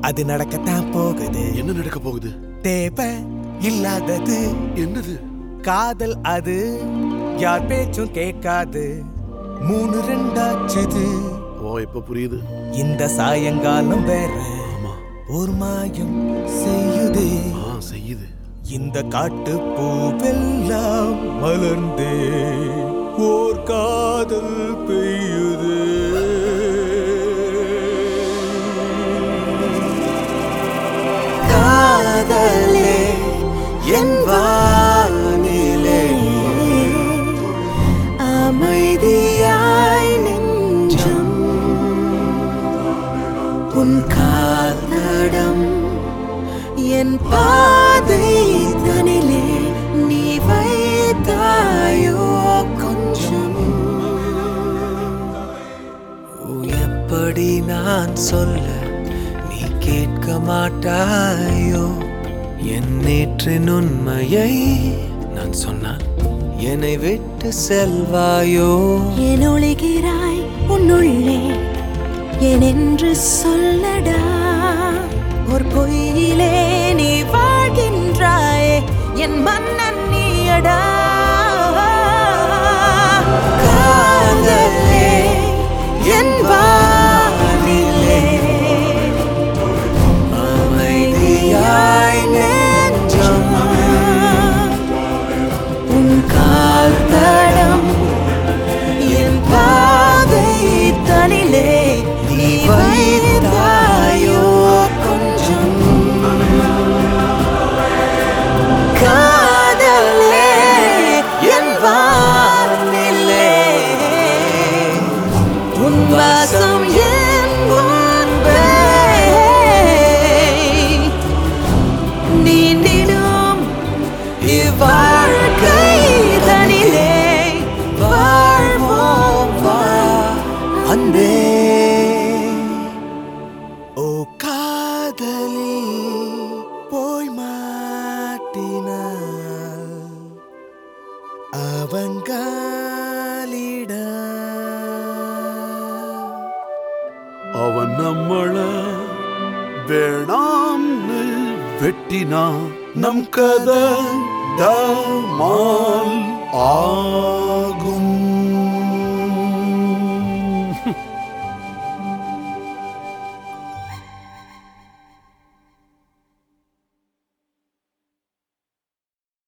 அது நடக்கத்தான் போகுது என்ன நடக்க போகுது தேவை இல்லாதது என்னது காதல் அது யார் பேச்சும் கேட்காது மூணு ரெண்டாச்சுது ஓ இப்ப புரியுது இந்த சாயங்காலம் வேற ஆமா ஒரு மாயம் செய்யுதே ஆ செய்யுது இந்த காட்டு பூவெல்லாம் மலர்ந்தே ஓர் காதல் பெய்யுது காதலே என் வானிலே அமைதியாய் நெஞ்சம் உன் காதடம் என் பாதை தனிலே நீ வைத்தாயோ கொஞ்சம் எப்படி நான் சொல்ல நீ கேட்க மாட்டாயோ என் நேற்றின் உண்மையை நான் சொன்னால் என்னை விட்டு செல்வாயோ என் ஒளிகிறாய் உன்னுள்ளே என் என்று சொல்லடா ஒரு பொய்யிலே நீ வாழ்கின்றாயே என் மன்னன் நீயடா காதலே என் வானிலே அமைதியாய் நெஞ்சம் உன் கால் தடம் என் பாதை தனிலே நீ வைத்தாயோ கொஞ்சம் காதலே என் வானிலே உன் வாசம் என் முன்பே நீண்டிடும் இவ்வாழ்க்கை தனிலே வாழ்வோம் வா அன்பே ஓ காதலில் போய் மாட்டினாள் அவங்காலிட அவன் நம்மள வேணாம்னு வெட்டினா நம் கதை தமால் ஆகும்